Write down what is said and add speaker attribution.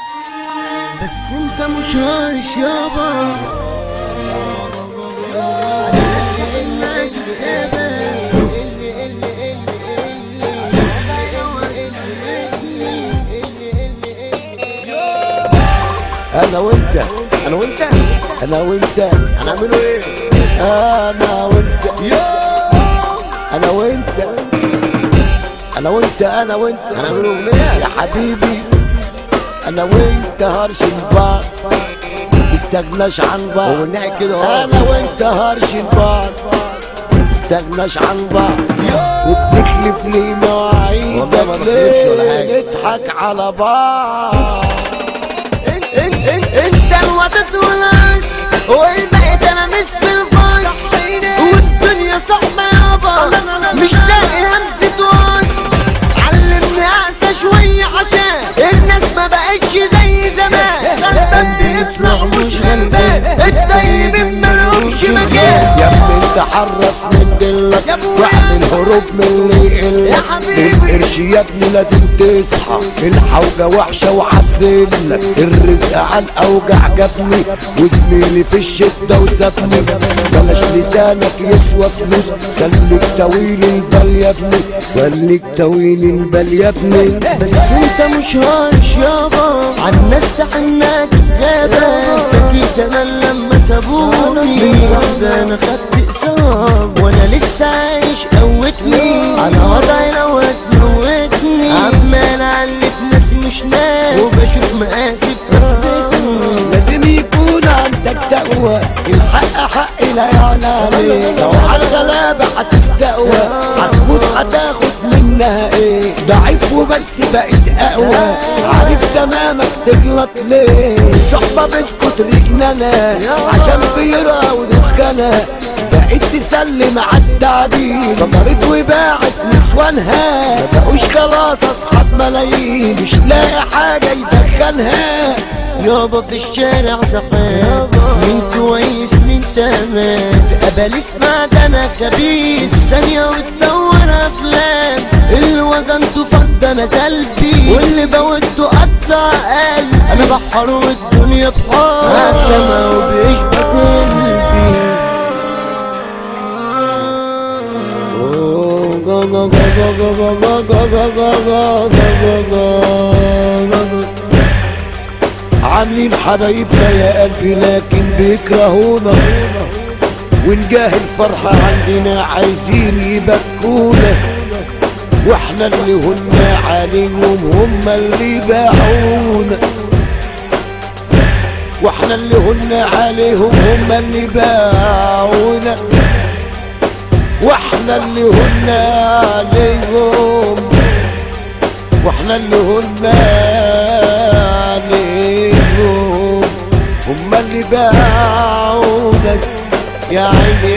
Speaker 1: بس انت مش هايش يابا انا اسمع انك
Speaker 2: انا وانت
Speaker 1: انا وانت
Speaker 2: انا وانت
Speaker 1: هنعملوا ايه
Speaker 2: انا وانت انا وانت انا وانت انا وانت
Speaker 1: هنعملوا اغنيه
Speaker 2: يا حبيبي انا وانت هرشن بعض مستغناش عن بعض
Speaker 1: هو الناحية كده اهو
Speaker 2: انا وانت هرشن بعض مستغناش عن بعض وبنخلف لي
Speaker 1: والله ما
Speaker 2: مواعيدك
Speaker 1: بخلفش ولا حاجة.
Speaker 2: ليه نضحك على بعض
Speaker 1: انت انت انت انت الوطن والعز والباقي تلاميذ في الفصل والدنيا صعبة يابا مش لاقي همزة وصل علمني اعسى شوية عشان الناس ما بقتش زي زمان غلبان بيطلع مش غلبان الطيبين ملهمش مكان
Speaker 2: يا ابني انت حرص من دلك
Speaker 1: يا ابويا.
Speaker 2: واعمل هروب من اللي
Speaker 1: يا
Speaker 2: يقلك
Speaker 1: حبيبي.
Speaker 2: القرش يا ابني لازم تصحى الحوجة وحشة وهتزلك الرزق على الاوجع جابني وزميلي في الشدة وسابني بلاش لسانك يسوى فلوس خليك طويل البال يا ابني خليك طويل البال يا ابني
Speaker 1: بس انت مش هايش يابا عالناس تحناك غابة فاكر زمان لما سابوني من صحبة انا خدت اصاب وانا لسه عايش قوتني على وضعي لو هتموتني عمال الف ناس مش ناس وبشوف مقاسي بتاخدتني
Speaker 2: لازم يكون عندك تقوى الحق حق لا يعلى عليك لو على الغلابة هتستقوى هتموت هتاخد منها ايه ضعيف وبس بقيت اقوى عارف تمامك تغلط ليه الصحبة بتكتر جنانا عشان بيرة ودخانة بقيت تسلم على التعبير فمرت وباعت نسوانها ما بقوش خلاص اصحاب ملايين مش لاقي حاجة يدخلها
Speaker 1: يابا في الشارع زحام مين كويس مين تمام في قبل اسمع ده انا خبيث في ثانية وتدور افلام اللي وزنته فض انا سلبي واللي بودته قطع قلبي انا بحر والدنيا بحار عتمة وبيشبك قلبي
Speaker 2: عاملين حبايبنا يا قلبي لكن بيكرهونا ونجاه الفرحة عندنا عايزين يبكونا واحنا اللي هنا عليهم هم اللي باعونا واحنا اللي هنا عليهم هم اللي باعونا واحنا اللي هنا عليهم واحنا اللي هنا عليهم هم اللي باعونا يا عيني